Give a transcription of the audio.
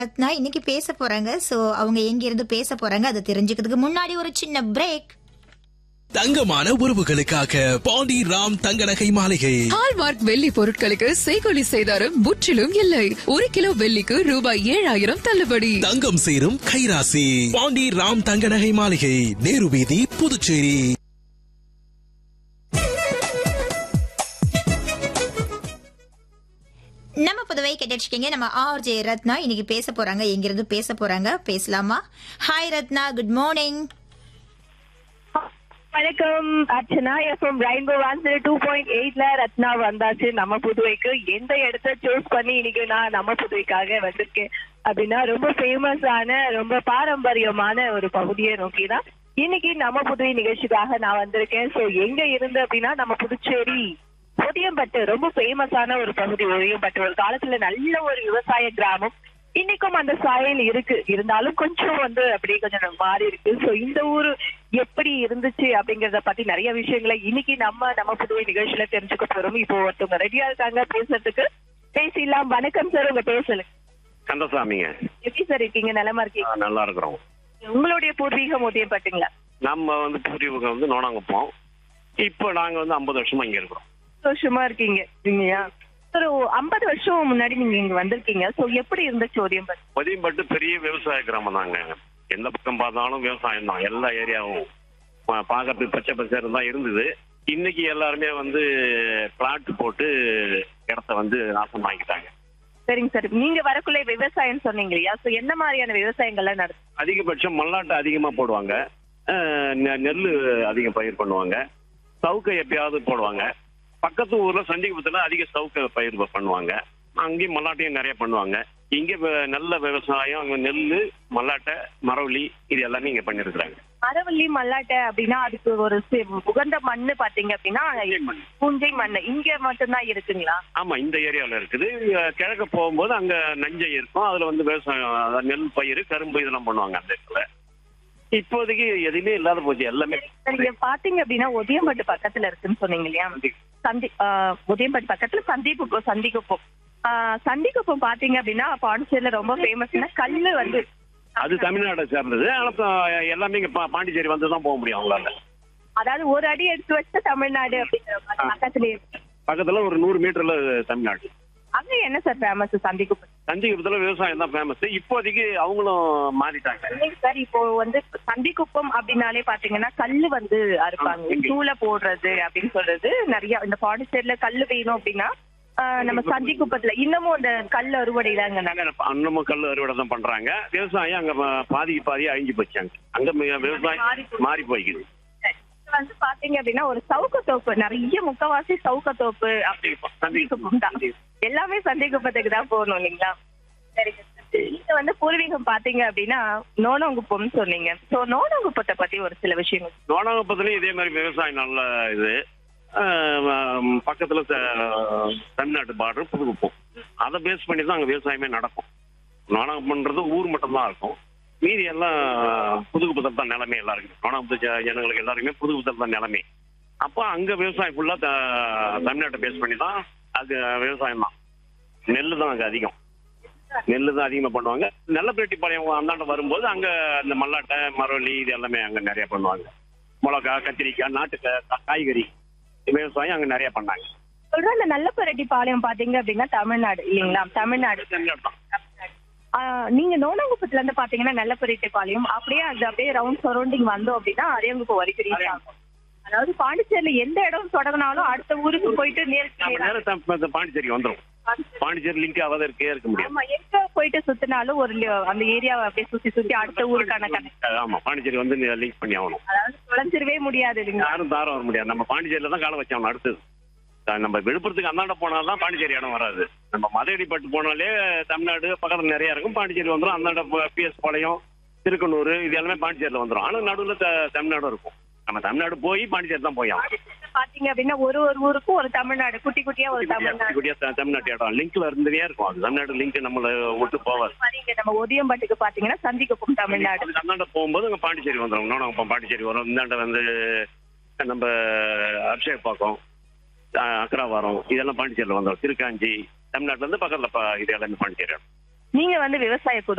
ரத்னா இன்னைக்கு பேச போறாங்க சோ அவங்க எங்க இருந்து பேச போறாங்க அதை தெரிஞ்சுக்கிறதுக்கு முன்னாடி ஒரு சின்ன பிரேக் தங்கமான உறவுகளுக்காக பாண்டி ராம் தங்க நகை மாளிகை ஹால்மார்க் வெள்ளி பொருட்களுக்கு செய்கொலி செய்தாரும் முற்றிலும் இல்லை ஒரு கிலோ வெள்ளிக்கு ரூபாய் ஏழாயிரம் தள்ளுபடி தங்கம் சேரும் கைராசி பாண்டி ராம் தங்க நகை மாளிகை நேரு வீதி புதுச்சேரி நம்ம புதுவை கேட்டுருக்கீங்க நம்ம ஆர் ஜே ரத்னா இன்னைக்கு பேச போறாங்க எங்க இருந்து பேச போறாங்க பேசலாமா ஹாய் ரத்னா குட் மார்னிங் வணக்கம் Archana FM Rainbow one two point எயிட்ல ரத்னா வந்தாச்சு நம்ம புதுவைக்கு எந்த இடத்த சூஸ் பண்ணி இன்னைக்கு நான் நம்ம புதுவைக்காக வந்திருக்கேன் அப்படின்னா ரொம்ப ஃபேமஸான ரொம்ப பாரம்பரியமான ஒரு பகுதியை நோக்கி தான் இன்னைக்கு நம்ம புதுவை நிகழ்ச்சிக்காக நான் வந்திருக்கேன் சோ எங்க இருந்து அப்படின்னா நம்ம புதுச்சேரி ஒதியம்பட்டு ரொம்ப ஃபேமஸான ஒரு பகுதி ஒதியம்பட்டு ஒரு காலத்துல நல்ல ஒரு விவசாய கிராமம் இன்னைக்கும் அந்த சாயல் இருக்கு இருந்தாலும் கொஞ்சம் வந்து அப்படியே கொஞ்சம் மாறி இருக்கு சோ இந்த ஊரு எப்படி இருந்துச்சு அப்படிங்கறத பத்தி நிறைய விஷயங்களை இன்னைக்கு நம்ம நம்ம புதுவை நிகழ்ச்சியில தெரிஞ்சுக்க போறோம் இப்போ ஒருத்தவங்க ரெடியா இருக்காங்க பேசுறதுக்கு பேசிடலாம் வணக்கம் சார் உங்க பேசல கந்தசாமிங்க எப்படி சார் இருக்கீங்க நலமா இருக்கீங்க ஆ, நல்லா இருக்கிறோம் உங்களுடைய பூர்வீகம் ஒதியம்பட்டுங்களா நம்ம வந்து பூர்வீகம் வந்து நோனாங்குப்போம் இப்போ நாங்க வந்து ஐம்பது வருஷமா இங்க இருக்கிறோம் சந்தோஷமா இருக்கீங்க இல்லையா ஒரு ஐம்பது வருஷம் முன்னாடி நீங்க இங்க வந்திருக்கீங்க சோ எப்படி இருந்துச்சு ஒதியம்பட்டு பதியம்பட்டு பெரிய விவசாய கிராமம் தாங்க எந்த பக்கம் பார்த்தாலும் விவசாயம் தான் எல்லா ஏரியாவும் பா- பார்க்கறதுக்கு பச்சை பச்சை தான் இருந்தது இன்னைக்கு எல்லாருமே வந்து பிளாட் போட்டு இடத்த வந்து நாசமாக்கிட்டாங்க சரிங்க சார் நீங்க வரக்குள்ள விவசாயம் சொன்னீங்க இல்லையா சோ என்ன மாதிரியான விவசாயங்கள்லாம் நடக்கும் அதிகபட்சம் மல்லாட்டை அதிகமா போடுவாங்க அஹ், நெ- நெல்லு அதிகம் பயிர் பண்ணுவாங்க சவுக்கை எப்பயாவது போடுவாங்க பக்கத்து ஊர்ல சண்டிகுப்பத்துல அதிக சவுக்க பயிர் ப- பண்ணுவாங்க அங்கேயும் மல்லாட்டையும் நிறைய பண்ணுவாங்க இங்க வ- நல்ல விவசாயம் அங்க நெல்லு மல்லாட்டை மரவள்ளி இது எல்லாமே இங்க பண்ணிருக்கிறாங்க மரவள்ளி மல்லாட்டை அப்படின்னா அதுக்கு ஒரு சி- உகந்த மண்ணு பாத்தீங்க அப்படின்னா பூஞ்சை மண்ணு இங்க மட்டும்தான் இருக்குங்களா ஆமா இந்த ஏரியாவுல இருக்குது அஹ், கிழக்க போகும்போது அங்க நஞ்சை இருக்கும் அதுல வந்து விவசாயம் அதாவது நெல் பயிர் கரும்பு இதெல்லாம் பண்ணுவாங்க அந்த இடத்துல இப்போதைக்கு எதுவுமே இல்லாத போச்சு எல்லாமே சார் இங்க பாத்தீங்க அப்படின்னா ஒதியம்பட்டு பக்கத்துல இருக்குன்னு சொன்னீங்க இல்லையா சந்தி ஆஹ் உதயம்பட்டு பக்கத்துல சந்திக்குப்பம் சந்திக்குப்பம் ஆஹ் சந்திக்குப்பம் பாத்தீங்க அப்படின்னா பாண்டிச்சேரியில ரொம்ப ஃபேமஸ்னா கல்லு வந்து அது தமிழ்நாடை சேர்ந்தது ஆனா இப்ப எல்லாமே இங்க பா- பாண்டிச்சேரி வந்து தான் போக முடியும் அவங்களால அதாவது ஒரு அடி எடுத்து வச்ச தமிழ்நாடு அப்படிங்கிற மாதிரி பக்கத்துலயே இருக்கு. பக்கத்துல ஒரு நூறு மீட்டர்ல தமிழ்நாடு அங்க என்ன சார் ஃபேமஸ் சந்திக்குப்பம் தஞ்சிபுரத்துல விவசாயம் தான் ஃபேமஸ் இப்போதைக்கு அவங்களும் மாறிட்டாங்க இல்லைங்க சார் இப்போ வந்து சந்திக்குப்பம் அப்படின்னாலே பாத்தீங்கன்னா கல்லு வந்து அறுப்பாங்க ஆமா. சூளை போடுறது அப்படின்னு சொல்றது நிறைய இந்த பாண்டிச்சேரியில கல்லு வேணும் அப்படின்னா ஆஹ் நம்ம சந்திக்குப்பத்துல இன்னமும் அந்த கல் அறுவடை தாங்க நடக்கும் அன்னமும் கல் அறுவடை தான் பண்றாங்க விவசாயம் அங்க பா- பாதிக்கு பாதி அழிஞ்சு போச்சாங்க அங்க மி- மாறி விவசாயம் போச்சு. மாறி போய்க்குது இது வந்து பாத்தீங்க அப்படின்னா ஒரு சவுக்க தோப்பு நிறைய முக்கவாசி சவுக்க தோப்பு அப்படி சந்திக்குப்பம் தான் எல்லாமே சந்திக்குப்பத்துக்கு தான் போகணும் இல்லைங்களா சரிங்க சார். நீங்க வந்து பூர்வீகம் பாத்தீங்க அப்படின்னா நோனங்குப்பம்னு சொன்னீங்க சோ நோனங்குப்பத்தை பத்தி ஒரு சில விஷயங்கள் நோனாங்குப்பத்துலயும் இதே மாதிரி விவசாயம் நல்ல இது ஆஹ் ஆஹ் பக்கத்துல த- தமிழ்நாட்டு பார்டர் புதுக்குப்பம் அதை பேஸ் பண்ணி தான் அங்க விவசாயமே நடக்கும் நோனாங்குப்பம்ன்றது ஊர் மட்டும் தான் இருக்கும் மீதி எல்லாம் புதுக்குப்பத்தில் தான் நிலைமை எல்லாருக்குமே நோனாங்குப்பத்து ஜ- ஜனங்களுக்கு எல்லாருக்குமே புதுக்குப்பத்தில் தான் நிலைமை அப்போ அங்க விவசாயம் ஃபுல்லா தமிழ்நாட்டை பேஸ் பண்ணி தான் அது விவசாயம் தான் நெல்லு தான் அங்க அதிகம் நெல்லு தான் அதிகமா பண்ணுவாங்க நெல்லப்பேட்டிப்பாளையம் அந்தாண்ட வரும்போது அங்க இந்த மல்லாட்டை மரவள்ளி இது எல்லாமே அங்க நிறைய பண்ணுவாங்க மிளகா கத்திரிக்காய் நாட்டு கா- காய்கறி விவசாயம் அங்க நிறைய பண்ணாங்க சொல்ற அந்த நல்லப்பரட்டி பாளையம் பாத்தீங்க அப்படின்னா தமிழ்நாடு இல்லைங்களா தமிழ்நாடு தமிழ்நாடு தான். ஆஹ் நீங்க நோனங்குப்பத்துல இருந்து பாத்தீங்கன்னா நல்லப்பரட்டி பாளையம் அப்படியே அது அப்படியே ரவுண்ட் சரௌண்டிங் வந்தோம் அப்படின்னா அரியங்குப்பம் வரைக்கும் ரீச் ஆகும் அதாவது பாண்டிச்சேரியில எந்த இடம் தொடங்கினாலும் அடுத்த ஊருக்கு போயிட்டு நம்ம நேருக்கு நேரம் தம்- இந்த பாண்டிச்சேரி வந்துரும் பாண்டிச்சேரி லிங்க் ஆகாத இருக்கே இருக்க முடியாது ஆமா எங்க போயிட்டு சுத்தினாலும் ஒரு li- அந்த ஏரியாவை அப்படியே சுத்தி சுத்தி அடுத்த ஊருக்கான கணக்கு ஆமா பாண்டிச்சேரி வந்து லிங்க் பண்ணி ஆகணும் அதாவது தொலைஞ்சிடவே முடியாது இல்லைங்களா யாரும் தாரம் வர முடியாது நம்ம பாண்டிச்சேரியில தான் காலம் வச்சாகணும் அடுத்தது அஹ் நம்ம விழுப்புரத்துக்கு அந்தாண்ட போனாதான் பாண்டிச்சேரி இடம் வராது நம்ம மதுரைப்பட்டு போனாலே தமிழ்நாடு பக்கத்துல நிறைய இருக்கும் பாண்டிச்சேரி வந்துடும் அந்தாண்ட பிஎஸ் பாளையம் திருக்கனூர் இது எல்லாமே பாண்டிச்சேரியில வந்துடும் ஆனா நடுவுல த- தமிழ்நாடும் இருக்கும் நம்ம தமிழ்நாடு போய் பாண்டிச்சேரி தான் போய் ஆகணும் பாத்தீங்க அப்படின்னா ஒரு ஒரு ஊருக்கும் ஒரு தமிழ்நாடு குட்டி குட்டியா ஒரு குட்டி தமிழ்நாடு குட்டியா த- தமிழ்நாட்டு இடம் லிங்க்ல இருந்தே இருக்கும் அது தமிழ்நாடு லிங்க் நம்மள விட்டு போவாது மாதிரி இங்க நம்ம ஒதியம்பட்டுக்கு பாத்தீங்கன்னா சந்திக்குப்பம் தமிழ்நாடு அதுக்கு அந்தாண்ட போகும்போது அங்க பாண்டிச்சேரி வந்துடும் இன்னும் நம்ம பாண்டிச்சேரி வரும் இந்தாண்ட வந்து நம்ம அபிஷேகப்பாக்கம் அக்கராவாரம் இதெல்லாம் பாண்டிச்சேரியில் வந்துடும் திருக்காஞ்சி தமிழ்நாட்டுல இருந்து பக்கத்துல ப- இது எல்லாமே பாண்டிச்சேரி இடம் நீங்க வந்து விவசாய குடும்பம்